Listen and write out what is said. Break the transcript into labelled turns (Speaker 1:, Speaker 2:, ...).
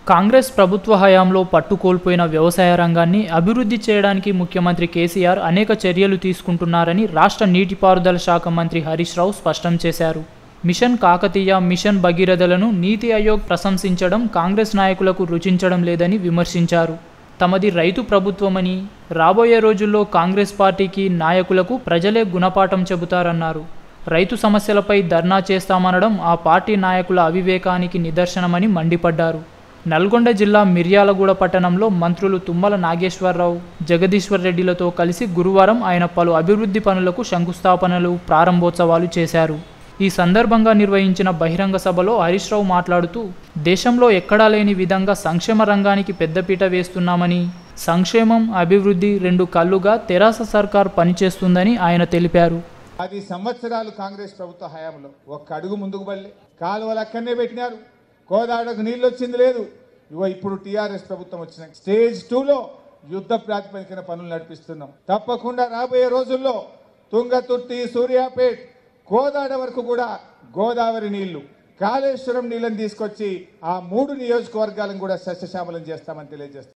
Speaker 1: కాంగ్రెస్ ప్రభుత్వ హయాంలో పట్టుకోల్పోయిన వ్యవసాయ రంగాన్ని అభివృద్ధి చేయడానికి ముఖ్యమంత్రి కేసీఆర్ అనేక చర్యలు తీసుకుంటున్నారని రాష్ట్ర నీటిపారుదల శాఖ మంత్రి హరీష్ రావు స్పష్టం చేశారు మిషన్ కాకతీయ మిషన్ భగీరథలను నీతి ఆయోగ్ ప్రశంసించడం కాంగ్రెస్ నాయకులకు రుచించడం లేదని విమర్శించారు తమది రైతు ప్రభుత్వమని రాబోయే రోజుల్లో కాంగ్రెస్ పార్టీకి నాయకులకు ప్రజలే గుణపాఠం చెబుతారన్నారు రైతు సమస్యలపై ధర్నా చేస్తామనడం ఆ పార్టీ నాయకుల అవివేకానికి నిదర్శనమని మండిపడ్డారు నల్గొండ జిల్లా మిర్యాలగూడ పట్టణంలో మంత్రులు తుమ్మల నాగేశ్వరరావు జగదీశ్వర్ రెడ్డిలతో కలిసి గురువారం ఆయన పలు అభివృద్ధి పనులకు శంకుస్థాపనలు ప్రారంభోత్సవాలు చేశారు ఈ సందర్భంగా నిర్వహించిన బహిరంగ సభలో హరీష్ రావు మాట్లాడుతూ దేశంలో ఎక్కడా లేని విధంగా సంక్షేమ రంగానికి పెద్దపీట వేస్తున్నామని సంక్షేమం అభివృద్ధి రెండు కళ్ళుగా తెరాస సర్కార్ పనిచేస్తుందని ఆయన తెలిపారు
Speaker 2: పది సంవత్సరాలు కాంగ్రెస్ ప్రభుత్వ హయాంలో ఒక్క అడుగు ముందుకు పడలే కాలువలు అక్కడనే పెట్టినారు గోదావరికి నీళ్ళు వచ్చింది లేదు ఇగో ఇప్పుడు టీఆర్ఎస్ ప్రభుత్వం వచ్చిన స్టేజ్ టూలో యుద్ధ ప్రాతిపదికన పనులు నడిపిస్తున్నాం తప్పకుండా రాబోయే రోజుల్లో తుంగతుర్తి సూర్యాపేట్ గోదావరి వరకు కూడా గోదావరి నీళ్లు కాళేశ్వరం నీళ్ళని తీసుకొచ్చి ఆ మూడు నియోజకవర్గాలను కూడా సస్యశ్యామలం చేస్తామని తెలియజేస్తాం